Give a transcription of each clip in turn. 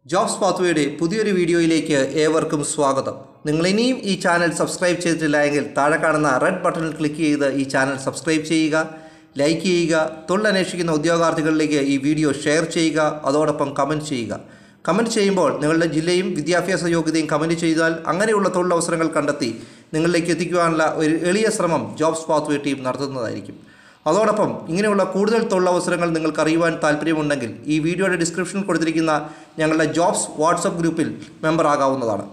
jobs പാത്വേയുടെ പുതിയൊരു വീഡിയോയിലേക്ക് ഏവർക്കും സ്വാഗതം നിങ്ങൾ ഇനിയും ഈ ചാനൽ സബ്സ്ക്രൈബ് ചെയ്തിട്ടില്ല എങ്കിൽ താഴെ കാണുന്ന റെഡ് ബട്ടണിൽ ക്ലിക്ക് ചെയ്ത് ഈ ചാനൽ സബ്സ്ക്രൈബ് ചെയ്യുക ലൈക്ക് ചെയ്യുക തൊഴിലന്വേഷിക്കുന്ന ഉദ്യോഗാർത്ഥികളിലേക്ക് ഈ വീഡിയോ ഷെയർ ചെയ്യുക അതോടൊപ്പം കമൻറ്റ് ചെയ്യുക കമൻറ്റ് ചെയ്യുമ്പോൾ നിങ്ങളുടെ ജില്ലയും വിദ്യാഭ്യാസ യോഗ്യതയും കമൻറ്റ് ചെയ്താൽ അങ്ങനെയുള്ള തൊഴിലവസരങ്ങൾ കണ്ടെത്തി നിങ്ങളിലേക്ക് എത്തിക്കുവാനുള്ള ഒരു എളിയ ശ്രമം ജോബ്സ് പാത്വേ ടീം നടത്തുന്നതായിരിക്കും അതോടൊപ്പം ഇങ്ങനെയുള്ള കൂടുതൽ തൊഴിലവസരങ്ങൾ നിങ്ങൾക്ക് അറിയുവാൻ താല്പര്യമുണ്ടെങ്കിൽ ഈ വീഡിയോയുടെ ഡിസ്ക്രിപ്ഷനിൽ കൊടുത്തിരിക്കുന്ന ഞങ്ങളുടെ ജോബ്സ് വാട്സപ്പ് ഗ്രൂപ്പിൽ മെമ്പർ ആകാവുന്നതാണ്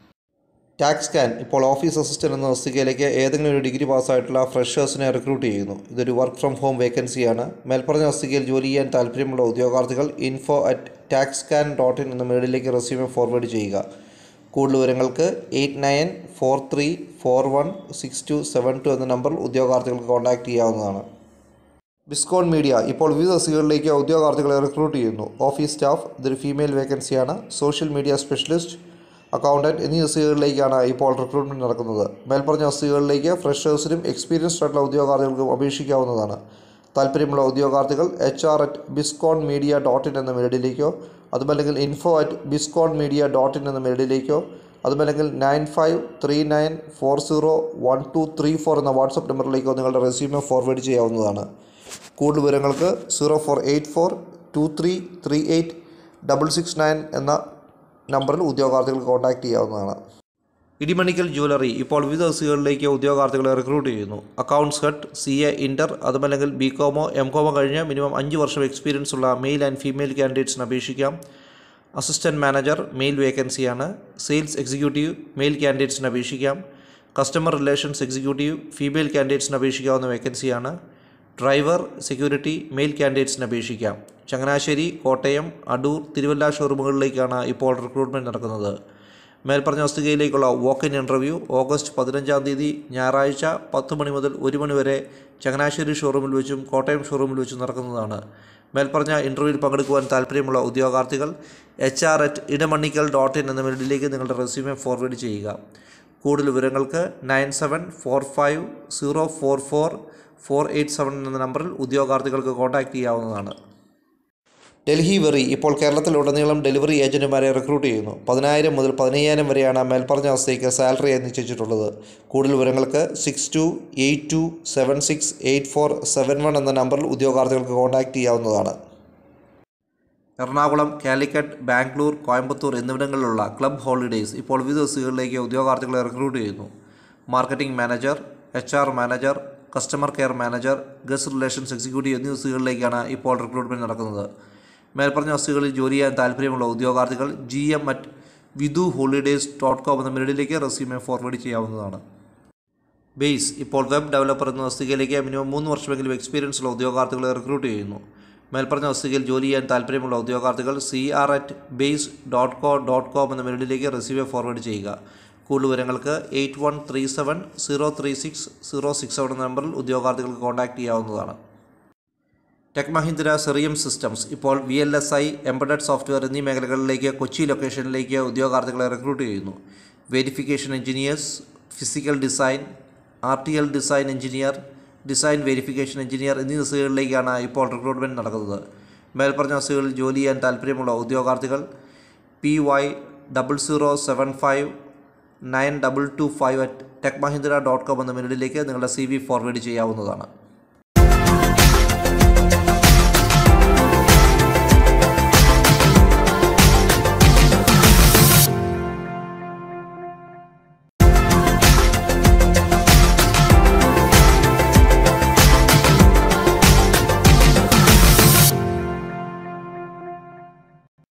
ടാക്സ് സ്കാൻ ഇപ്പോൾ ഓഫീസ് അസിസ്റ്റന്റ് എന്ന തസ്തികയിലേക്ക് ഏതെങ്കിലും ഒരു ഡിഗ്രി പാസ്സായിട്ടുള്ള ഫ്രഷേഴ്സിനെ റിക്രൂട്ട് ചെയ്യുന്നു ഇതൊരു വർക്ക് ഫ്രം ഹോം വേക്കൻസിയാണ് മേൽപ്പറഞ്ഞ തസ്തികയിൽ ജോലി ചെയ്യാൻ താല്പര്യമുള്ള ഉദ്യോഗാർത്ഥികൾ info at Taxscan dot in എന്ന മെയിലിലേക്ക് റെസ്യൂമെ ഫോർവേഡ് ചെയ്യുക കൂടുതൽ വിവരങ്ങൾക്ക് eight nine four three four one six two seven two എന്ന നമ്പറിൽ ഉദ്യോഗാർത്ഥികൾക്ക് കോൺടാക്റ്റ് ചെയ്യാവുന്നതാണ് ബിസ്കോൺ മീഡിയ ഇപ്പോൾ വിവിധ തസ്തികകളിലേക്ക് ഉദ്യോഗാർത്ഥികളെ റിക്രൂട്ട് ചെയ്യുന്നു ഓഫീസ് സ്റ്റാഫ് ഇതൊരു ഫീമെയിൽ വേക്കൻസിയാണ് സോഷ്യൽ മീഡിയ സ്പെഷ്യലിസ്റ്റ് അക്കൗണ്ടൻറ്റ് എന്നീ തസ്തികകളിലേക്കാണ് ഇപ്പോൾ റിക്രൂട്ട്മെൻറ്റ് നടക്കുന്നത് മേൽപ്പറഞ്ഞ തസ്തികകളിലേക്ക് ഫ്രഷേഴ്സിനും എക്സ്പീരിയൻസ്ഡ് ആയിട്ടുള്ള ഉദ്യോഗാർത്ഥികൾക്കും അപേക്ഷിക്കാവുന്നതാണ് താല്പര്യമുള്ള ഉദ്യോഗാർത്ഥികൾ H R at Biscon Media dot in എന്ന മെയിലിലേക്കോ അതുമല്ലെങ്കിൽ info at Biscon Media dot in എന്ന മെയിലിലേക്കോ അതുമല്ലെങ്കിൽ nine five three nine four zero one two three four എന്ന വാട്സപ്പ് നമ്പറിലേക്കോ നിങ്ങളുടെ റെസ്യൂമെ ഫോർവേഡ് ചെയ്യാവുന്നതാണ് കൂടുതൽ വിവരങ്ങൾക്ക് zero four eight four two three three eight double six nine എന്ന നമ്പറിൽ ഉദ്യോഗാർത്ഥികൾ കോൺടാക്റ്റ് ചെയ്യാവുന്നതാണ് ഇടിമണിക്കൽ ജ്വല്ലറി ഇപ്പോൾ വിവിധ തസ്തികകളിലേക്ക് ഉദ്യോഗാർത്ഥികളെ റിക്രൂട്ട് ചെയ്യുന്നു അക്കൗണ്ട്സ് ഹെഡ് സി എ ഇൻ്റർ അതുമല്ലെങ്കിൽ ബി കോമോ എം കോമോ കഴിഞ്ഞ് മിനിമം അഞ്ച് വർഷം എക്സ്പീരിയൻസ് ഉള്ള മെയിൽ ആൻഡ് ഫീമെയിൽ കാൻഡിഡേറ്റ്സിന് അപേക്ഷിക്കാം അസിസ്റ്റൻറ്റ് മാനേജർ മെയിൽ വേക്കൻസിയാണ് സെയിൽസ് എക്സിക്യൂട്ടീവ് മെയിൽ കാൻഡിഡേറ്റ്സിന് അപേക്ഷിക്കാം കസ്റ്റമർ റിലേഷൻസ് എക്സിക്യൂട്ടീവ് ഫീമെയിൽ കാൻഡിഡേറ്റ്സിന് അപേക്ഷിക്കാവുന്ന വേക്കൻസിയാണ് ഡ്രൈവർ സെക്യൂരിറ്റി മെയിൽ കാൻഡിഡേറ്റ്സിന് അപേക്ഷിക്കാം ചങ്ങനാശ്ശേരി കോട്ടയം അടൂർ തിരുവല്ല ഷോറൂമുകളിലേക്കാണ് ഇപ്പോൾ റിക്രൂട്ട്മെൻറ്റ് നടക്കുന്നത് മേൽപ്പറഞ്ഞ വസ്തുകയിലേക്കുള്ള വോക്ക് ഇൻ ഇൻ്റർവ്യൂ ഓഗസ്റ്റ് പതിനഞ്ചാം തീയതി ഞായറാഴ്ച പത്ത് മണി മുതൽ ഒരു മണി വരെ ചങ്ങനാശ്ശേരി ഷോറൂമിൽ വെച്ചും കോട്ടയം ഷോറൂമിൽ വെച്ചും നടക്കുന്നതാണ് മേൽപ്പറഞ്ഞ ഇൻ്റർവ്യൂവിൽ പങ്കെടുക്കുവാൻ താല്പര്യമുള്ള ഉദ്യോഗാർത്ഥികൾ H R at Edimannickal dot in എന്ന മെയിലിലേക്ക് നിങ്ങളുടെ റെസ്യൂമെ ഫോർവേഡ് ചെയ്യുക കൂടുതൽ വിവരങ്ങൾക്ക് nine seven four five zero four four four eight seven എന്ന നമ്പറിൽ ഉദ്യോഗാർത്ഥികൾക്ക് കോൺടാക്റ്റ് ചെയ്യാവുന്നതാണ് ഡൽഹി വെറി ഇപ്പോൾ കേരളത്തിലുടനീളം ഡെലിവറി ഏജന്റുമാരെ റിക്രൂട്ട് ചെയ്യുന്നു പതിനായിരം മുതൽ പതിനയ്യായിരം വരെയാണ് മേൽപ്പറഞ്ഞ അവസ്ഥയ്ക്ക് സാലറി നിശ്ചയിച്ചിട്ടുള്ളത് കൂടുതൽ വിവരങ്ങൾക്ക് six two eight two seven six eight four seven one എന്ന നമ്പറിൽ ഉദ്യോഗാർത്ഥികൾക്ക് കോൺടാക്റ്റ് ചെയ്യാവുന്നതാണ് എറണാകുളം കാലിക്കറ്റ് ബാംഗ്ലൂർ കോയമ്പത്തൂർ എന്നിവിടങ്ങളിലുള്ള ക്ലബ് ഹോളിഡേയ്സ് ഇപ്പോൾ വിവിധ ദിവസങ്ങളിലേക്ക് ഉദ്യോഗാർത്ഥികളെ റിക്രൂട്ട് ചെയ്യുന്നു marketing manager H R manager customer care manager guest relations executive എന്നീ തസ്തികകളിലേക്കാണ് ഇപ്പോൾ റിക്രൂട്ട്മെൻറ്റ് നടക്കുന്നത് മേൽപ്പറഞ്ഞ തസ്തികകളിൽ ജോലി ചെയ്യാൻ താല്പര്യമുള്ള ഉദ്യോഗാർത്ഥികൾ G M at Vidhu holidays dot com എന്ന മെയിലിലേക്ക് റെസ്യൂമെ ഫോർവേഡ് ചെയ്യാവുന്നതാണ് ബേസ് ഇപ്പോൾ വെബ് ഡെവലപ്പർ എന്ന തസ്തികയിലേക്ക് മിനിമം മൂന്ന് വർഷമെങ്കിലും എക്സ്പീരിയൻസ് ഉള്ള ഉദ്യോഗാർത്ഥികളെ റിക്രൂട്ട് ചെയ്യുന്നു മേൽപ്പറഞ്ഞ തസ്തികയിൽ ജോലി ചെയ്യാൻ താല്പര്യമുള്ള ഉദ്യോഗാർത്ഥികൾ C R at base dot co dot com എന്ന മെയിലിലേക്ക് റെസ്യൂമെ ഫോർവേഡ് ചെയ്യുക കൂടുതൽ വിവരങ്ങൾക്ക് eight one three seven zero three six zero six seven എന്ന നമ്പറിൽ ഉദ്യോഗാർത്ഥികൾക്ക് കോൺടാക്റ്റ് ചെയ്യാവുന്നതാണ് ടെക് മഹീന്ദ്ര സെറിയം സിസ്റ്റംസ് ഇപ്പോൾ V L S I embedded software എന്നീ മേഖലകളിലേക്ക് കൊച്ചി ലൊക്കേഷനിലേക്ക് ഉദ്യോഗാർത്ഥികളെ റിക്രൂട്ട് ചെയ്യുന്നു verification engineers physical design R T L design engineer design verification engineer എന്നീ തസ്തികകളിലേക്കാണ് ഇപ്പോൾ റിക്രൂട്ട്മെൻറ്റ് നടക്കുന്നത് മേൽപ്പറഞ്ഞ തസ്തികകളിൽ ജോലി ചെയ്യാൻ താല്പര്യമുള്ള ഉദ്യോഗാർത്ഥികൾ P Y double zero seven five nine double two five at Tech Mahindra dot com എന്ന മെയിലിലേക്ക് നിങ്ങളുടെ സി വി ഫോർവേഡ് ചെയ്യാവുന്നതാണ്